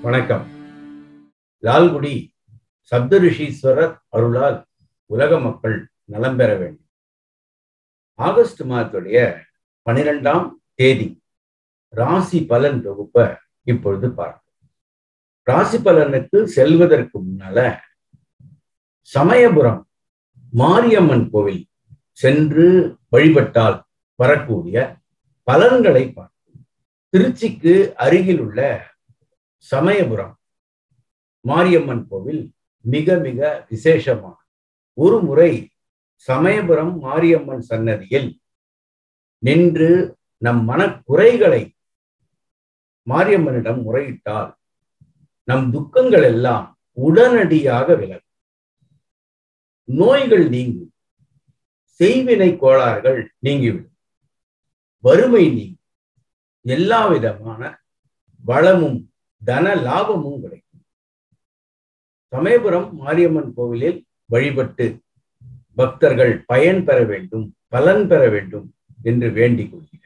வணக்கம் லால்குடி சப்தரிஷீஸ்வரர் அருளால் உலக மக்கள் நலம் பெற வேண்டும் ஆகஸ்ட் மாதத்துடைய பனிரெண்டாம் தேதி ராசி பலன் தொகுப்ப இப்பொழுது பார்ப்போம் ராசி பலனுக்கு செல்வதற்கு முன்னால சமயபுரம் மாரியம்மன் கோவில் சென்று வழிபட்டால் வரக்கூடிய பலன்களை பார்ப்போம் திருச்சிக்கு அருகில் உள்ள சமயபுரம் மாரியம்மன் கோவில் மிக மிக விசேஷமான ஒரு முறை சமயபுரம் மாரியம்மன் சன்னதியில் நின்று நம் மனக்குறைகளை மாரியம்மனிடம் முறையிட்டால் நம் துக்கங்கள் எல்லாம் உடனடியாக விலகும் நோய்கள் நீங்கும் செய்வினை கோளாறுகள் நீங்கிவிடும் வறுமை நீங்கும் எல்லா விதமான வளமும் தன லாபமும் கிடைக்கும் சமயபுரம் மாரியம்மன் கோவிலில் வழிபட்டு பக்தர்கள் பயன் பெற வேண்டும் பலன் பெற வேண்டும் என்று வேண்டிக் கொள்கிறேன்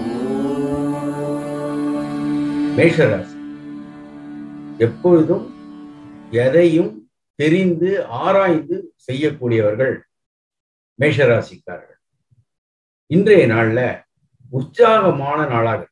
மேஷராசி எப்பொழுதும் எதையும் தெரிந்து ஆராய்ந்து செய்யக்கூடியவர்கள் மேஷராசிக்காரர்கள் இன்றைய நாள்ல உற்சாகமான நாளாக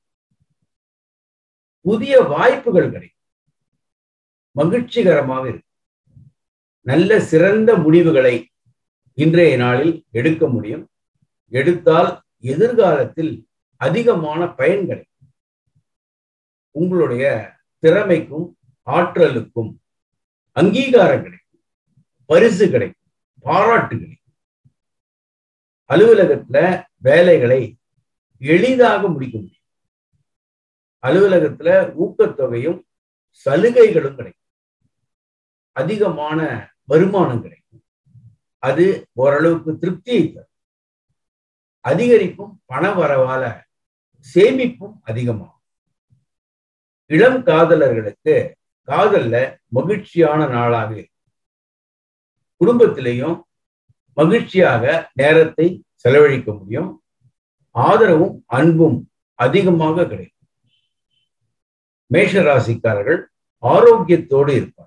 புதிய வாய்ப்புகள் கிடைக்கும் மகிழ்ச்சிகரமாக இருக்கும் நல்ல சிறந்த முடிவுகளை இன்றைய நாளில் எடுக்க முடியும் எடுத்தால் எதிர்காலத்தில் அதிகமான பயன் கிடைக்கும் உங்களுடைய திறமைக்கும் ஆற்றலுக்கும் அங்கீகாரம் கிடைக்கும் பரிசு கிடைக்கும் பாராட்டு கிடைக்கும் அலுவலகத்துல வேலைகளை எளிதாக முடிக்க முடியும் அலுவலகத்துல ஊக்கத்தொகையும் சலுகைகளும் கிடைக்கும் அதிகமான வருமானம் கிடைக்கும் அது ஓரளவுக்கு திருப்தியை தரும் அதிகரிக்கும் பண வரவால சேமிப்பும் அதிகமாகும் இளம் காதலர்களுக்கு காதல்ல மகிழ்ச்சியான நாளாக இருக்கும் குடும்பத்திலையும் மகிழ்ச்சியாக நேரத்தை செலவழிக்க முடியும் ஆதரவும் அன்பும் அதிகமாக கிடைக்கும் மேஷ ராசிக்காரர்கள் ஆரோக்கியத்தோடு இருப்பார்கள்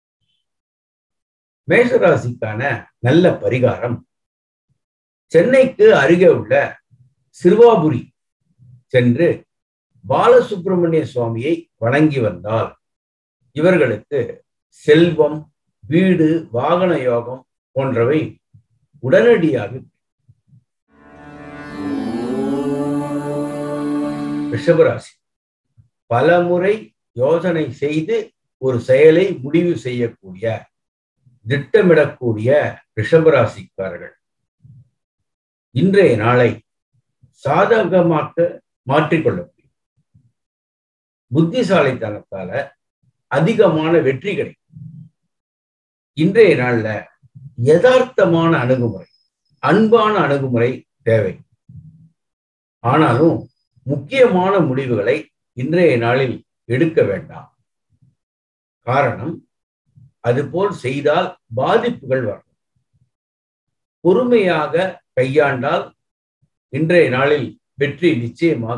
மேஷராசிக்கான நல்ல பரிகாரம் சென்னைக்கு அருகே உள்ள சிறுவாபுரி சென்று பாலசுப்பிரமணிய சுவாமியை வணங்கி வந்தால் இவர்களுக்கு செல்வம் வீடு வாகன யோகம் போன்றவை உடனடியாக ரிஷபராசி பல முறை யோசனை செய்து ஒரு செயலை முடிவு செய்யக்கூடிய திட்டமிடக்கூடிய ரிஷபராசிக்காரர்கள் இன்றைய நாளை சாதகமாக்க மாற்றிக்கொள்ள முடியும் புத்திசாலித்தனத்தால அதிகமான வெற்றி கிடைக்கும் இன்றைய நாள்ல யதார்த்தமான அணுகுமுறை அன்பான அணுகுமுறை தேவை ஆனாலும் முக்கியமான முடிவுகளை இன்றைய நாளில் எடுக்க வேண்டாம் காரணம் அதுபோல் செய்தால் பாதிப்புகள் வரும் பொறுமையாக கையாண்டால் இன்றைய நாளில் வெற்றி நிச்சயமாக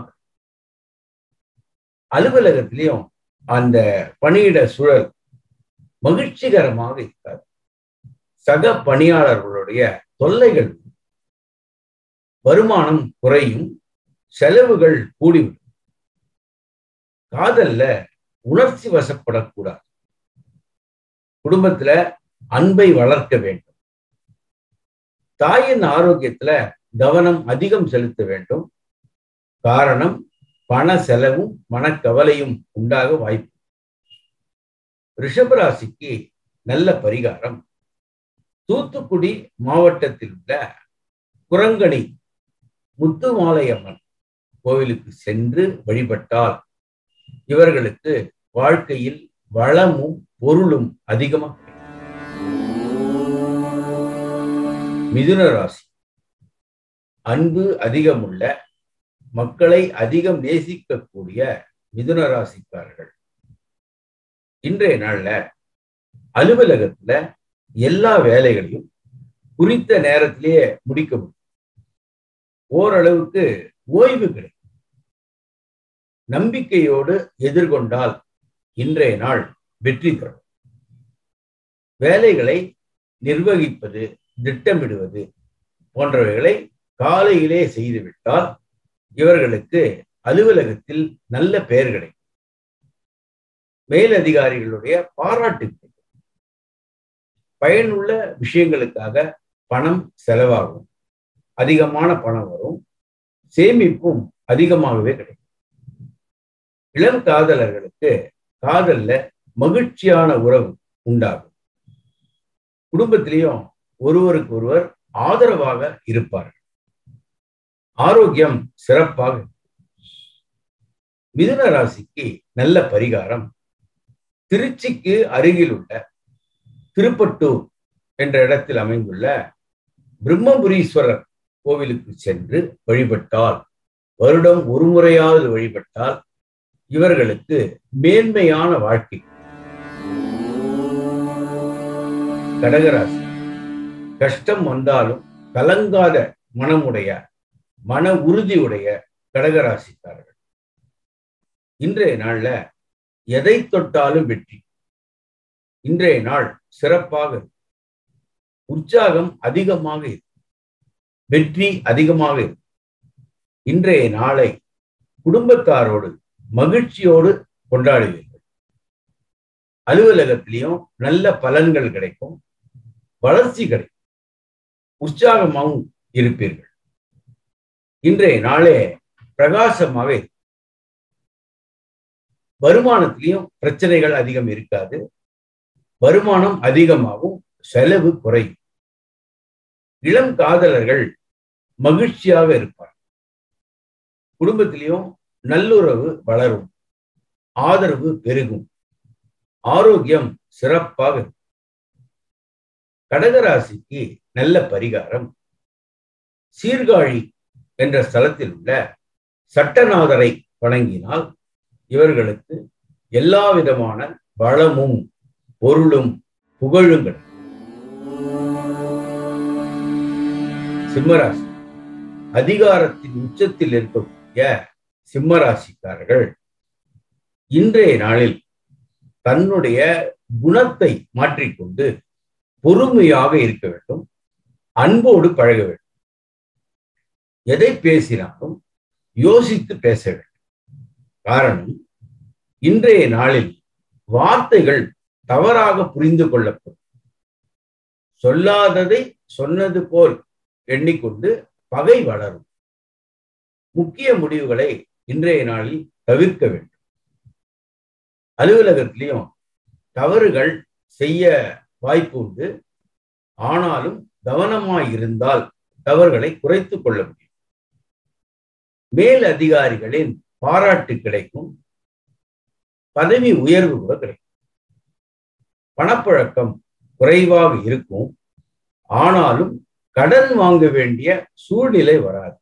அலுவலகத்திலையும் அந்த பணியிட சூழல் மகிழ்ச்சிகரமாக இருக்காது சக பணியாளர்களுடைய தொல்லைகள் வருமானம் குறையும் செலவுகள் கூடிவிடும் காதல்ல உணர்ச்சி வசப்படக்கூடாது குடும்பத்துல அன்பை வளர்க்க வேண்டும் தாயின் ஆரோக்கியத்துல கவனம் அதிகம் செலுத்த வேண்டும் காரணம் பண செலவும் மனக்கவலையும் உண்டாக வாய்ப்பு ரிஷபராசிக்கு நல்ல பரிகாரம் தூத்துக்குடி மாவட்டத்தில் உள்ள குரங்கணி முத்துமாலையம்மன் கோவிலுக்கு சென்று வழிபட்டால் இவர்களுக்கு வாழ்க்கையில் வளமும் பொருளும் அதிகமாக மிதுன ராசி அன்பு அதிகமுள்ள மக்களை அதிகம் நேசிக்கக்கூடிய மிதுன ராசிக்காரர்கள் இன்றைய நாள்ல அலுவலகத்துல எல்லா வேலைகளையும் குறித்த நேரத்திலேயே முடிக்க முடியும் ஓரளவுக்கு ஓய்வு கிடைக்கும் நம்பிக்கையோடு எதிர்கொண்டால் இன்றைய நாள் வெற்றி தரும் வேலைகளை நிர்வகிப்பது திட்டமிடுவது போன்றவைகளை காலையிலே செய்துவிட்டால் இவர்களுக்கு அலுவலகத்தில் நல்ல பெயர் கிடைக்கும் மேலதிகாரிகளுடைய பாராட்டு கிடைக்கும் பயனுள்ள விஷயங்களுக்காக பணம் செலவாகும் அதிகமான பணம் வரும் சேமிப்பும் அதிகமாகவே கிடைக்கும் இளம் காதலர்களுக்கு காதல்ல மகிழ்ச்சியான உறவு உண்டாகும் குடும்பத்திலையும் ஒருவருக்கு ஒருவர் ஆதரவாக இருப்பார்கள் ஆரோக்கியம் சிறப்பாக மிதுன ராசிக்கு நல்ல பரிகாரம் திருச்சிக்கு அருகில் உள்ள திருப்பட்டூர் என்ற இடத்தில் அமைந்துள்ள பிரம்மபுரீஸ்வரர் கோவிலுக்கு சென்று வழிபட்டால் வருடம் ஒரு முறையாவது வழிபட்டால் இவர்களுக்கு மேன்மையான வாழ்க்கை கடகராசி கஷ்டம் வந்தாலும் கலங்காத மனமுடைய மன உறுதியுடைய கடகராசிக்காரர்கள் இன்றைய நாள்ல எதை தொட்டாலும் வெற்றி இன்றைய நாள் சிறப்பாக இருக்கும் உற்சாகம் அதிகமாக இருக்கும் வெற்றி அதிகமாக இருக்கும் இன்றைய நாளை குடும்பத்தாரோடு மகிழ்ச்சியோடு கொண்டாடுவீர்கள் அலுவலகத்திலையும் நல்ல பலன்கள் கிடைக்கும் வளர்ச்சி கிடைக்கும் உற்சாகமாகவும் இருப்பீர்கள் இன்றைய நாளே பிரகாசமாக இருக்கும் வருமானத்திலையும் பிரச்சனைகள் அதிகம் இருக்காது வருமானம் அதிகமாகும் செலவு குறையும் இளம் காதலர்கள் மகிழ்ச்சியாக இருப்பார் குடும்பத்திலையும் நல்லுறவு வளரும் ஆதரவு பெருகும் ஆரோக்கியம் சிறப்பாக இருக்கும் கடகராசிக்கு நல்ல பரிகாரம் சீர்காழி என்ற ஸ்தலத்தில் உள்ள சட்டநாதரை வணங்கினால் இவர்களுக்கு எல்லா விதமான வளமும் பொருளும் புகழும் கிடைக்கும் சிம்மராசி அதிகாரத்தின் உச்சத்தில் இருக்கக்கூடிய சிம்மராசிக்காரர்கள் இன்றைய நாளில் தன்னுடைய குணத்தை மாற்றிக்கொண்டு பொறுமையாக இருக்க வேண்டும் அன்போடு பழக வேண்டும் எதை பேசினாலும் யோசித்து பேச வேண்டும் காரணம் இன்றைய நாளில் வார்த்தைகள் தவறாக புரிந்து கொள்ளப்படும் சொல்லாததை சொன்னது போல் எண்ணிக்கொண்டு பகை வளரும் முக்கிய முடிவுகளை இன்றைய நாளில் தவிர்க்க வேண்டும் அலுவலகத்திலையும் தவறுகள் செய்ய வாய்ப்பு உண்டு ஆனாலும் கவனமாய் இருந்தால் தவறுகளை குறைத்துக் கொள்ள முடியும் மேல் அதிகாரிகளின் பாராட்டு கிடைக்கும் பதவி உயர்வு கூட கிடைக்கும் பணப்பழக்கம் குறைவாக இருக்கும் ஆனாலும் கடன் வாங்க வேண்டிய சூழ்நிலை வராது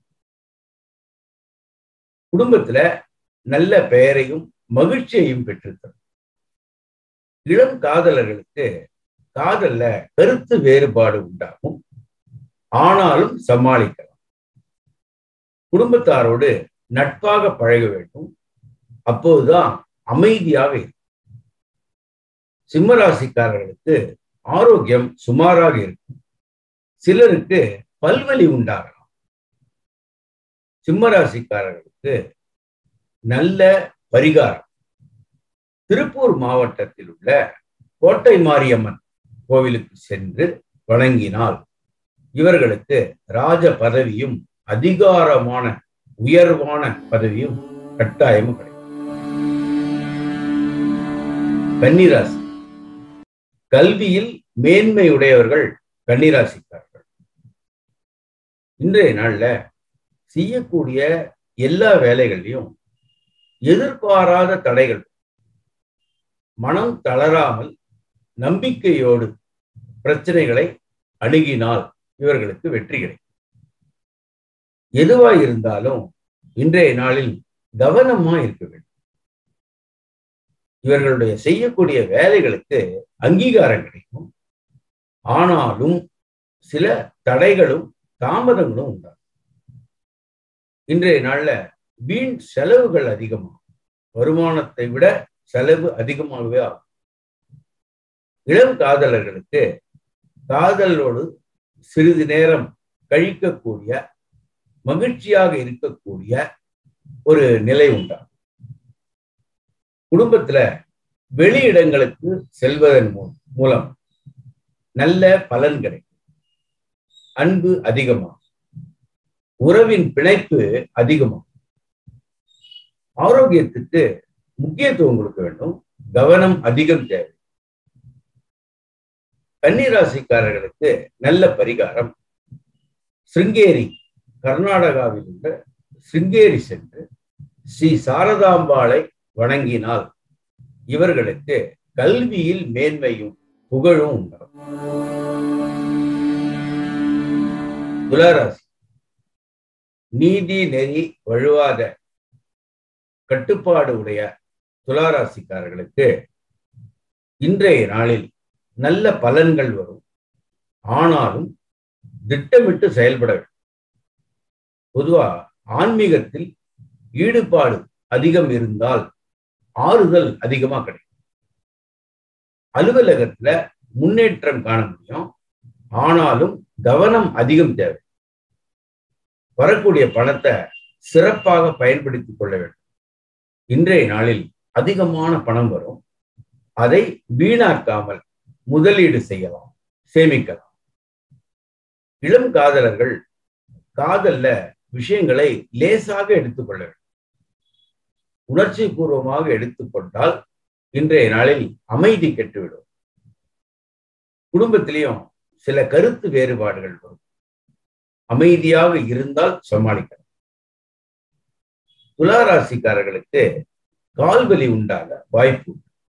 குடும்பத்துல நல்ல பெயரையும் மகிழ்ச்சியையும் பெற்றுத்தரும் இளம் காதலர்களுக்கு காதல்ல கருத்து வேறுபாடு உண்டாகும் ஆனாலும் சமாளிக்கலாம் குடும்பத்தாரோடு நட்பாக பழக வேண்டும் அப்போதுதான் அமைதியாக இருக்கும் சிம்மராசிக்காரர்களுக்கு ஆரோக்கியம் சுமாராக இருக்கும் சிலருக்கு பல்வலி உண்டாகலாம் சிம்மராசிக்காரர்களுக்கு நல்ல பரிகாரம் திருப்பூர் மாவட்டத்தில் உள்ள கோட்டை மாரியம்மன் கோவிலுக்கு சென்று வணங்கினால் இவர்களுக்கு ராஜ பதவியும் அதிகாரமான உயர்வான பதவியும் கட்டாயமும் கிடைக்கும் கன்னிராசி கல்வியில் மேன்மையுடையவர்கள் கன்னிராசிக்காரர்கள் இன்றைய நாள்ல செய்யக்கூடிய எல்லா வேலைகள்லையும் எதிர்பாராத தடைகள் மனம் தளராமல் நம்பிக்கையோடு பிரச்சனைகளை அணுகினால் இவர்களுக்கு வெற்றி கிடைக்கும் எதுவாய் இருந்தாலும் இன்றைய நாளில் கவனமா இருக்க வேண்டும் இவர்களுடைய செய்யக்கூடிய வேலைகளுக்கு அங்கீகாரம் கிடைக்கும் ஆனாலும் சில தடைகளும் தாமதங்களும் உண்டாகும் இன்றைய நாள்ல வீண் செலவுகள் அதிகமாகும் வருமானத்தை விட செலவு அதிகமாகவே ஆகும் இளம் காதலர்களுக்கு காதலோடு சிறிது நேரம் கழிக்கக்கூடிய மகிழ்ச்சியாக இருக்கக்கூடிய ஒரு நிலை உண்டாகும் குடும்பத்துல வெளியிடங்களுக்கு செல்வதன் மூலம் நல்ல பலன் கிடைக்கும் அன்பு அதிகமாகும் உறவின் பிணைப்பு அதிகமாகும் ஆரோக்கியத்துக்கு முக்கியத்துவம் கொடுக்க வேண்டும் கவனம் அதிகம் தேவை கன்னிராசிக்காரர்களுக்கு நல்ல பரிகாரம் சிருங்கேரி கர்நாடகாவில் உள்ள சிருங்கேரி சென்று ஸ்ரீ சாரதாம்பாளை வணங்கினால் இவர்களுக்கு கல்வியில் மேன்மையும் புகழும் உண்டாகும் துளாராசி நீதி நெறி வழுவாத கட்டுப்பாடு உடைய துளாராசிக்காரர்களுக்கு இன்றைய நாளில் நல்ல பலன்கள் வரும் ஆனாலும் திட்டமிட்டு செயல்பட வேண்டும் பொதுவா ஆன்மீகத்தில் ஈடுபாடு அதிகம் இருந்தால் ஆறுதல் அதிகமா கிடைக்கும் அலுவலகத்துல முன்னேற்றம் காண முடியும் ஆனாலும் கவனம் அதிகம் தேவை வரக்கூடிய பணத்தை சிறப்பாக பயன்படுத்திக் கொள்ள வேண்டும் இன்றைய நாளில் அதிகமான பணம் வரும் அதை வீணாக்காமல் முதலீடு செய்யலாம் சேமிக்கலாம் இளம் காதலர்கள் காதல்ல விஷயங்களை லேசாக எடுத்துக்கொள்ள வேண்டும் உணர்ச்சி பூர்வமாக எடுத்துக்கொண்டால் இன்றைய நாளில் அமைதி கெட்டுவிடும் குடும்பத்திலையும் சில கருத்து வேறுபாடுகள் வரும் அமைதியாக இருந்தால் சமாளிக்கலாம் துளாராசிக்காரர்களுக்கு கால்வலி உண்டாக வாய்ப்பு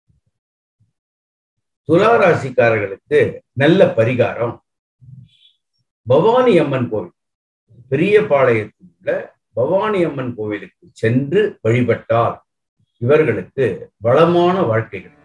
துளாராசிக்காரர்களுக்கு நல்ல பரிகாரம் பவானி அம்மன் கோவில் பெரிய பாளையத்தில் உள்ள பவானி அம்மன் கோவிலுக்கு சென்று வழிபட்டால் இவர்களுக்கு வளமான வாழ்க்கை கிடைக்கும்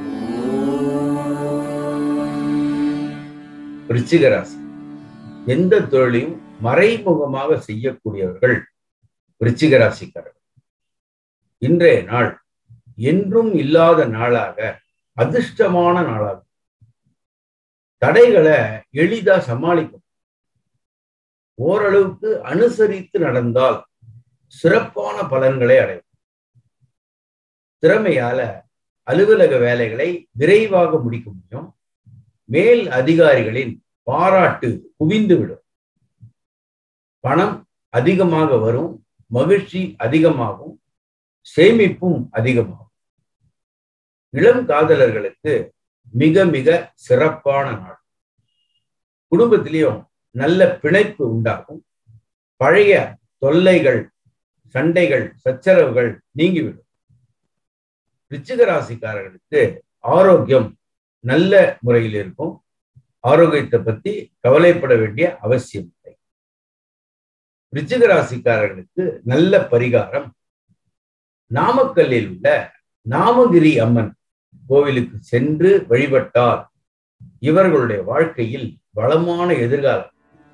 விருச்சிகராசி எந்த தொழிலையும் மறைமுகமாக செய்யக்கூடியவர்கள் விருச்சிகராசிக்காரர்கள் இன்றைய நாள் என்றும் இல்லாத நாளாக அதிர்ஷ்டமான நாளாகும் தடைகளை எளிதா சமாளிக்கும் ஓரளவுக்கு அனுசரித்து நடந்தால் சிறப்பான பலன்களை அடையும் திறமையால அலுவலக வேலைகளை விரைவாக முடிக்க முடியும் மேல் அதிகாரிகளின் பாராட்டு குவிந்துவிடும் பணம் அதிகமாக வரும் மகிழ்ச்சி அதிகமாகும் சேமிப்பும் அதிகமாகும் இளம் காதலர்களுக்கு மிக மிக சிறப்பான நாள் குடும்பத்திலையும் நல்ல பிணைப்பு உண்டாகும் பழைய தொல்லைகள் சண்டைகள் சச்சரவுகள் நீங்கிவிடும் ரிச்சிக ராசிக்காரர்களுக்கு ஆரோக்கியம் நல்ல முறையில் இருக்கும் ஆரோக்கியத்தை பத்தி கவலைப்பட வேண்டிய அவசியம் இல்லை ரிச்சிக ராசிக்காரர்களுக்கு நல்ல பரிகாரம் நாமக்கல்லில் உள்ள நாமகிரி அம்மன் கோவிலுக்கு சென்று வழிபட்டால் இவர்களுடைய வாழ்க்கையில் வளமான எதிர்காலம்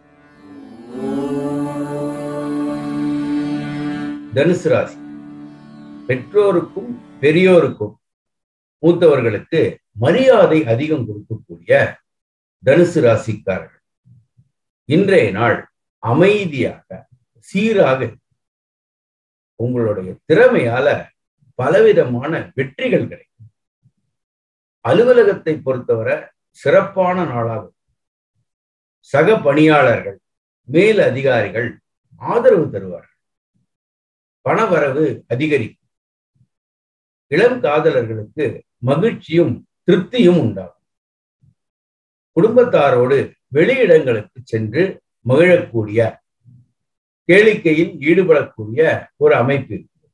தனுசு ராசி பெற்றோருக்கும் பெரியோருக்கும் மூத்தவர்களுக்கு மரியாதை அதிகம் கொடுக்கக்கூடிய தனுசு ராசிக்காரர்கள் இன்றைய நாள் அமைதியாக சீராக உங்களுடைய திறமையால பலவிதமான வெற்றிகள் கிடைக்கும் அலுவலகத்தை பொறுத்தவரை சிறப்பான நாளாகும் சக பணியாளர்கள் மேல் அதிகாரிகள் ஆதரவு தருவார்கள் பணவரவு அதிகரிக்கும் இளம் காதலர்களுக்கு மகிழ்ச்சியும் திருப்தியும் உண்டாகும் குடும்பத்தாரோடு வெளியிடங்களுக்கு சென்று மகிழக்கூடிய கேளிக்கையில் ஈடுபடக்கூடிய ஒரு அமைப்பு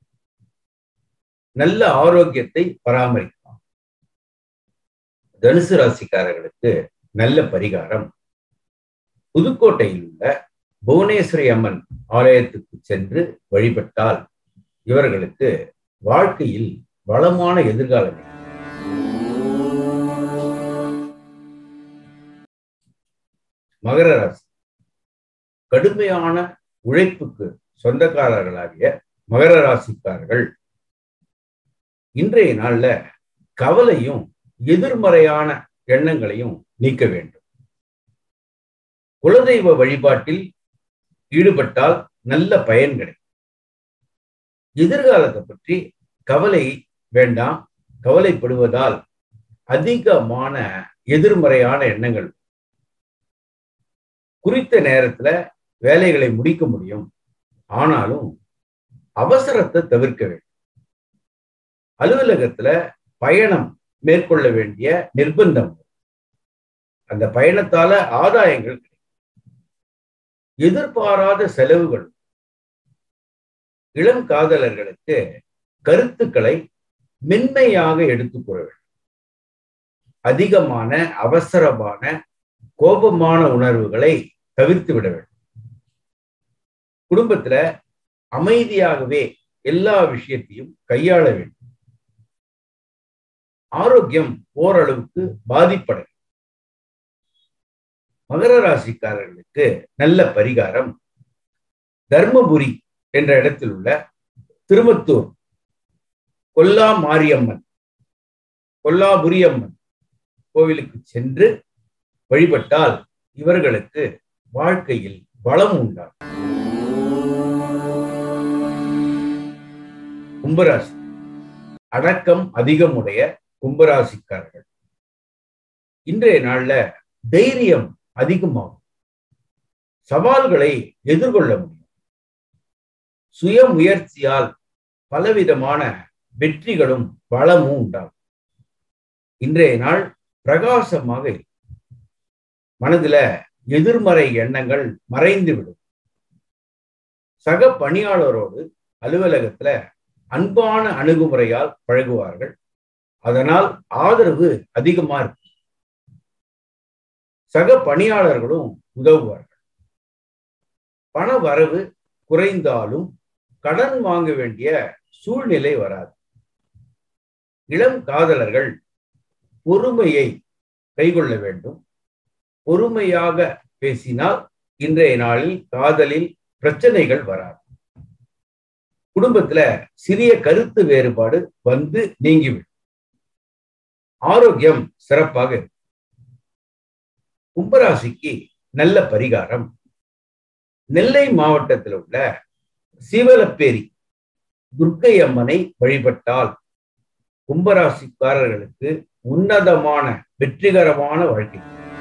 நல்ல ஆரோக்கியத்தை பராமரிக்கலாம் தனுசு ராசிக்காரர்களுக்கு நல்ல பரிகாரம் புதுக்கோட்டையில் உள்ள புவனேஸ்வரி அம்மன் ஆலயத்துக்கு சென்று வழிபட்டால் இவர்களுக்கு வாழ்க்கையில் வளமான எதிர்காலம் மகர ராசி கடுமையான உழைப்புக்கு சொந்தக்காரர்களாகிய மகர ராசிக்காரர்கள் இன்றைய நாள்ல கவலையும் எதிர்மறையான எண்ணங்களையும் நீக்க வேண்டும் குலதெய்வ வழிபாட்டில் ஈடுபட்டால் நல்ல பயன் கிடைக்கும் எதிர்காலத்தை பற்றி கவலை வேண்டாம் கவலைப்படுவதால் அதிகமான எதிர்மறையான எண்ணங்கள் குறித்த நேரத்துல வேலைகளை முடிக்க முடியும் ஆனாலும் அவசரத்தை தவிர்க்க வேண்டும் அலுவலகத்துல பயணம் மேற்கொள்ள வேண்டிய நிர்பந்தம் அந்த பயணத்தால ஆதாயங்கள் எதிர்பாராத செலவுகள் இளம் காதலர்களுக்கு கருத்துக்களை மென்மையாக எடுத்துக் கூற வேண்டும் அதிகமான அவசரமான கோபமான உணர்வுகளை தவிர்த்து விட வேண்டும் குடும்பத்துல அமைதியாகவே எல்லா விஷயத்தையும் கையாள வேண்டும் ஆரோக்கியம் ஓரளவுக்கு பாதிப்படை மகர ராசிக்காரர்களுக்கு நல்ல பரிகாரம் தர்மபுரி என்ற இடத்தில் உள்ள திருமத்தூர் கொல்லா மாரியம்மன் கொல்லாபுரி அம்மன் கோவிலுக்கு சென்று வழிபட்டால் இவர்களுக்கு வாழ்க்கையில் வளம் உண்டாகும் கும்பராசி அடக்கம் அதிகமுடைய கும்பராசிக்காரர்கள் இன்றைய நாள்ல தைரியம் அதிகமாகும் சவால்களை எதிர்கொள்ள முடியும் சுய முயற்சியால் பலவிதமான வெற்றிகளும் வளமும் உண்டாகும் இன்றைய நாள் பிரகாசமாக இருக்கும் மனதுல எதிர்மறை எண்ணங்கள் மறைந்துவிடும் சக பணியாளரோடு அலுவலகத்துல அன்பான அணுகுமுறையால் பழகுவார்கள் அதனால் ஆதரவு அதிகமா இருக்கும் சக பணியாளர்களும் உதவுவார்கள் பண வரவு குறைந்தாலும் கடன் வாங்க வேண்டிய சூழ்நிலை வராது இளம் காதலர்கள் பொறுமையை கைகொள்ள வேண்டும் பொறுமையாக பேசினால் இன்றைய நாளில் காதலில் பிரச்சனைகள் வராது குடும்பத்துல சிறிய கருத்து வேறுபாடு வந்து நீங்கிவிடும் ஆரோக்கியம் சிறப்பாக இருக்கும் கும்பராசிக்கு நல்ல பரிகாரம் நெல்லை மாவட்டத்தில் உள்ள சீவலப்பேரி துர்க்கை அம்மனை வழிபட்டால் கும்பராசிக்காரர்களுக்கு உன்னதமான வெற்றிகரமான வாழ்க்கை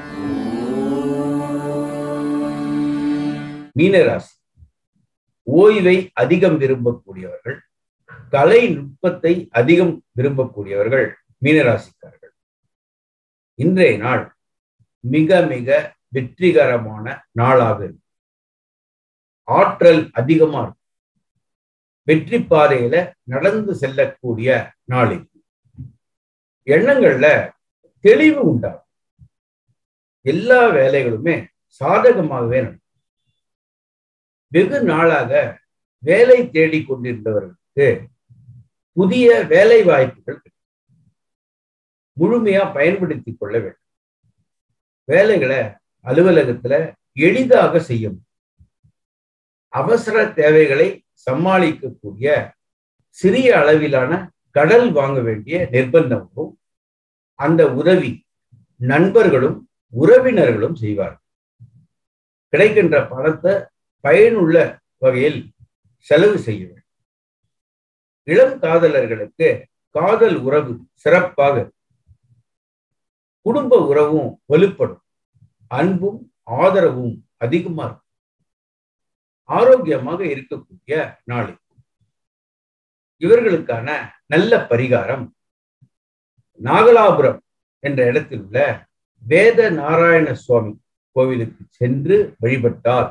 மீனராசி ஓய்வை அதிகம் விரும்பக்கூடியவர்கள் கலை நுட்பத்தை அதிகம் விரும்பக்கூடியவர்கள் மீனராசிக்காரர்கள் இன்றைய நாள் மிக மிக வெற்றிகரமான நாளாக இருக்கும் ஆற்றல் அதிகமா இருக்கும் வெற்றி பாதையில நடந்து செல்லக்கூடிய நாளில் எண்ணங்கள்ல தெளிவு உண்டாகும் எல்லா வேலைகளுமே சாதகமாகவே நடக்கும் வெகு நாளாக வேலை தேடிக் கொண்டிருந்தவர்களுக்கு புதிய வேலை வாய்ப்புகள் முழுமையா பயன்படுத்திக் கொள்ள வேண்டும் வேலைகளை அலுவலகத்துல எளிதாக செய்யும் அவசர தேவைகளை சமாளிக்கக்கூடிய சிறிய அளவிலான கடல் வாங்க வேண்டிய நிர்பந்தமும் அந்த உதவி நண்பர்களும் உறவினர்களும் செய்வார்கள் கிடைக்கின்ற பணத்தை பயனுள்ள வகையில் செலவு செய்ய வேண்டும் இளம் காதலர்களுக்கு காதல் உறவு சிறப்பாக குடும்ப உறவும் வலுப்படும் அன்பும் ஆதரவும் அதிகமா இருக்கும் ஆரோக்கியமாக இருக்கக்கூடிய நாளில் இவர்களுக்கான நல்ல பரிகாரம் நாகலாபுரம் என்ற இடத்தில் உள்ள வேத நாராயண சுவாமி கோவிலுக்கு சென்று வழிபட்டால்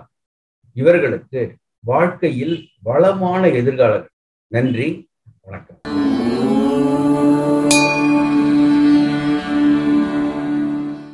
இவர்களுக்கு வாழ்க்கையில் வளமான எதிர்காலம் நன்றி வணக்கம்